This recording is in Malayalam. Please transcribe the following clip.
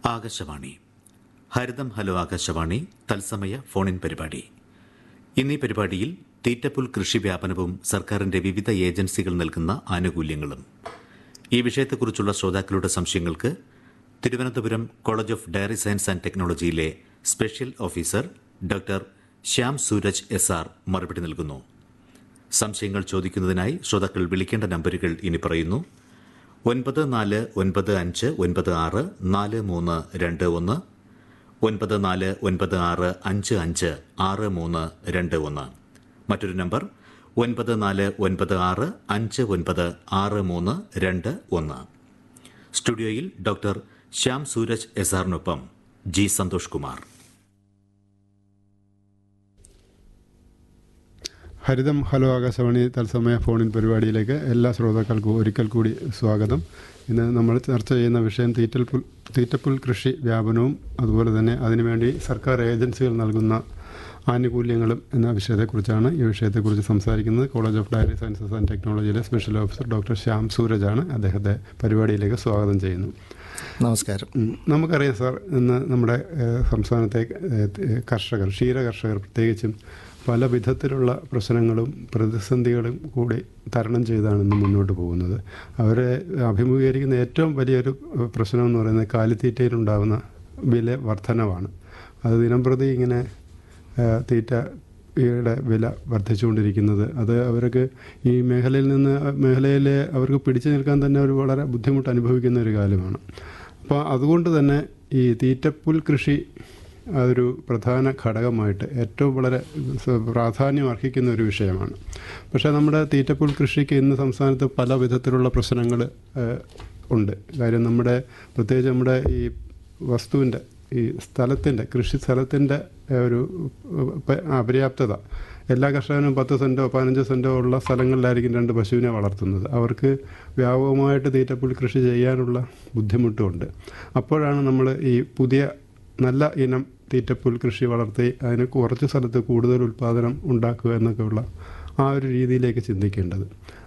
ആകാശവാണി ഹരിതം ഹലോ ആകാശവാണി തത്സമയ ഫോണിൻ പരിപാടി ഇന്നീ പരിപാടിയിൽ തീറ്റപ്പുൽ കൃഷി വ്യാപനവും സർക്കാരിന്റെ വിവിധ ഏജൻസികൾ നൽകുന്ന ആനുകൂല്യങ്ങളും ഈ വിഷയത്തെക്കുറിച്ചുള്ള ശ്രോതാക്കളുടെ സംശയങ്ങൾക്ക് Thiruvananthapuram college of dairy science and ടെക്നോളജിയിലെ special officer doctor Shyam Suraj S R മറുപടി നൽകുന്നു സംശയങ്ങൾ ചോദിക്കുന്നതിനായി ശ്രോതാക്കൾ വിളിക്കേണ്ട നമ്പറുകൾ ഇനി പറയുന്നു ഒൻപത് നാല് ഒൻപത് അഞ്ച് ഒൻപത് ആറ് നാല് മൂന്ന് രണ്ട് ഒന്ന് ഒൻപത് നാല് ഒൻപത് ആറ് അഞ്ച് അഞ്ച് ആറ് മൂന്ന് രണ്ട് ഒന്ന് മറ്റൊരു നമ്പർ ഒൻപത് നാല് ഒൻപത് ആറ് അഞ്ച് ഒൻപത് ആറ് മൂന്ന് രണ്ട് ഒന്ന് സ്റ്റുഡിയോയിൽ ഡോക്ടർ ശ്യാം സൂരജ് എസ് ആറിനൊപ്പം ജി സന്തോഷ് കുമാർ ഹരിതം ഹലോ ആകാശവാണി തത്സമയ ഫോണിൻ പരിപാടിയിലേക്ക് എല്ലാ ശ്രോതാക്കൾക്കും ഒരിക്കൽ കൂടി സ്വാഗതം ഇന്ന് നമ്മൾ ചർച്ച ചെയ്യുന്ന വിഷയം തീറ്റൽപുൽ തീറ്റപ്പുൽ കൃഷി വ്യാപനവും അതുപോലെ തന്നെ അതിനുവേണ്ടി സർക്കാർ ഏജൻസികൾ നൽകുന്ന ആനുകൂല്യങ്ങളും എന്ന വിഷയത്തെക്കുറിച്ചാണ് ഈ വിഷയത്തെക്കുറിച്ച് സംസാരിക്കുന്നത് college of dairy sciences and ടെക്നോളജിയിലെ സ്പെഷ്യൽ ഓഫീസർ ഡോക്ടർ ശ്യാം സൂരജാണ് അദ്ദേഹത്തെ പരിപാടിയിലേക്ക് സ്വാഗതം ചെയ്യുന്നു നമസ്കാരം ഉം. നമുക്കറിയാം സാർ ഇന്ന് നമ്മുടെ ഏഹ്, സംസ്ഥാനത്തെ ഏഹ്, കർഷകർ ക്ഷീര കർഷകർ പ്രത്യേകിച്ചും പല വിധത്തിലുള്ള പ്രശ്നങ്ങളും പ്രതിസന്ധികളും കൂടി തരണം ചെയ്താണ് ഇന്ന് മുന്നോട്ട് പോകുന്നത് അവരെ അഭിമുഖീകരിക്കുന്ന ഏറ്റവും വലിയൊരു ഏഹ്, പ്രശ്നം എന്ന് പറയുന്നത് കാലിത്തീറ്റയിലുണ്ടാകുന്ന വില വർധനവാണ് അത് ദിനംപ്രതി ഇങ്ങനെ ഏഹ്, തീറ്റയുടെ വില വർദ്ധിച്ചുകൊണ്ടിരിക്കുന്നത് അത് അവർക്ക് ഈ മേഖലയിൽ നിന്ന് മേഖലയിലെ അവർക്ക് പിടിച്ചു നിൽക്കാൻ തന്നെ ഒരു വളരെ ബുദ്ധിമുട്ട് അനുഭവിക്കുന്ന ഒരു കാലമാണ് അപ്പോൾ അതുകൊണ്ട് തന്നെ ഈ തീറ്റപ്പുൽ കൃഷി അതൊരു പ്രധാന ഘടകമായിട്ട് ഏറ്റവും വളരെ സ- പ്രാധാന്യം അർഹിക്കുന്ന ഒരു വിഷയമാണ് പക്ഷേ നമ്മുടെ തീറ്റപ്പുൽ കൃഷിക്ക് ഇന്ന് സംസ്ഥാനത്ത് പല വിധത്തിലുള്ള പ്രശ്നങ്ങൾ ഉണ്ട് കാര്യം നമ്മുടെ പ്രത്യേകിച്ച് നമ്മുടെ ഈ വസ്തുവിൻ്റെ ഈ സ്ഥലത്തിൻ്റെ കൃഷി സ്ഥലത്തിൻ്റെ ഒരു പ- അപര്യാപ്തത എല്ലാ കർഷകനും പത്ത് സെൻറ്റോ പതിനഞ്ച് സെൻറ്റോ ഉള്ള സ്ഥലങ്ങളിലായിരിക്കും രണ്ട് പശുവിനെ വളർത്തുന്നത് അവർക്ക് വ്യാപകമായിട്ട് തീറ്റപ്പുൽ കൃഷി ചെയ്യാനുള്ള ബുദ്ധിമുട്ടുമുണ്ട് അപ്പോഴാണ് നമ്മൾ ഈ പുതിയ നല്ല ഇനം തീറ്റപ്പുൽ കൃഷി വളർത്തി അതിന് കുറച്ച് സ്ഥലത്ത് കൂടുതൽ ഉൽപ്പാദനം ഉണ്ടാക്കുക എന്നൊക്കെയുള്ള ആ ഒരു രീതിയിലേക്ക് ചിന്തിക്കേണ്ടത്